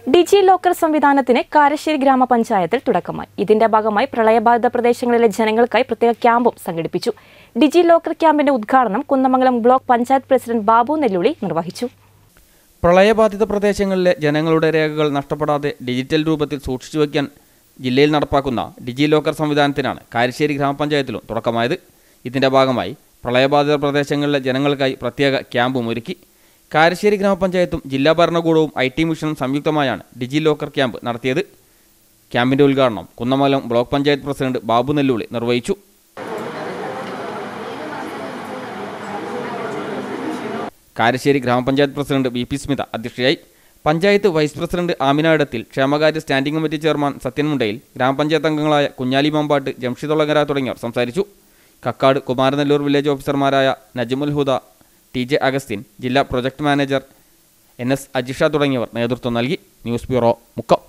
ഡിജി locker സംവിധാനത്തിന് കാരശ്ശേരി ഗ്രാമപഞ്ചായത്തിൽ തുടക്കമായി ഇതിന്റെ ഭാഗമായി പ്രളയബാധിത പ്രദേശങ്ങളിലെ ജനങ്ങൾക്കായി പ്രത്യേക ക്യാമ്പും സംഘടിപ്പിച്ചു ഡിജി ലോക്കർ ക്യാമ്പിന്റെ ഉദ്ഘാടനം കുന്നമംഗലം ബ്ലോക്ക് പഞ്ചായത്ത് പ്രസിഡന്റ് ബാബു നെല്ലുളി നിർവഹിച്ചു പ്രളയബാധിത പ്രദേശങ്ങളിലെ ജനങ്ങളുടെ രേഖകൾ നഷ്ടപ്പെടാതെ ഡിജിറ്റൽ രൂപത്തിൽ സൂക്ഷിച്ചു വയ്ക്കാൻ ജില്ലയിൽ നടപ്പാക്കുന്ന ഡിജി ലോക്കർ സംവിധാനത്തിനാണ് കാരശ്ശേരി ഗ്രാമപഞ്ചായത്തിലും തുടക്കമായത് ഇതിന്റെ ഭാഗമായി പ്രളയബാധിത പ്രദേശങ്ങളിലെ ജനങ്ങൾക്കായി പ്രത്യേക ക്യാമ്പും ഒരുക്കി കാരശ്ശേരി ഗ്രാമപഞ്ചായത്തും ജില്ലാ ഭരണകൂടവും ഐ ടി മിഷനും സംയുക്തമായാണ് ഡിജി ലോക്കർ ക്യാമ്പ് നടത്തിയത് ക്യാമ്പിന്റെ ഉദ്ഘാടനം കുന്നമംഗലം ബ്ലോക്ക് പഞ്ചായത്ത് പ്രസിഡന്റ് ബാബു നെല്ലുള്ളി നിർവഹിച്ചു കാരശ്ശേരി ഗ്രാമപഞ്ചായത്ത് പ്രസിഡന്റ് വി പി സ്മിത അധ്യക്ഷയായി പഞ്ചായത്ത് വൈസ് പ്രസിഡന്റ് ആമിന ഇടത്തിൽ ക്ഷേമകാര്യ standing committee chairman Sathyan Mundayil ഗ്രാമപഞ്ചായത്ത് അംഗങ്ങളായ കുഞ്ഞാലി മമ്പാട്ട് ജംഷിദുളങ്ങര തുടങ്ങിയവർ സംസാരിച്ചു കക്കാട് കുമാരനെല്ലൂർ വില്ലേജ് ഓഫീസർമാരായ Najmul Huda T J Augustine ജില്ലാ project manager N S Ajisha തുടങ്ങിയവർ നേതൃത്വം നൽകി ന്യൂസ് ബ്യൂറോ മുക്കം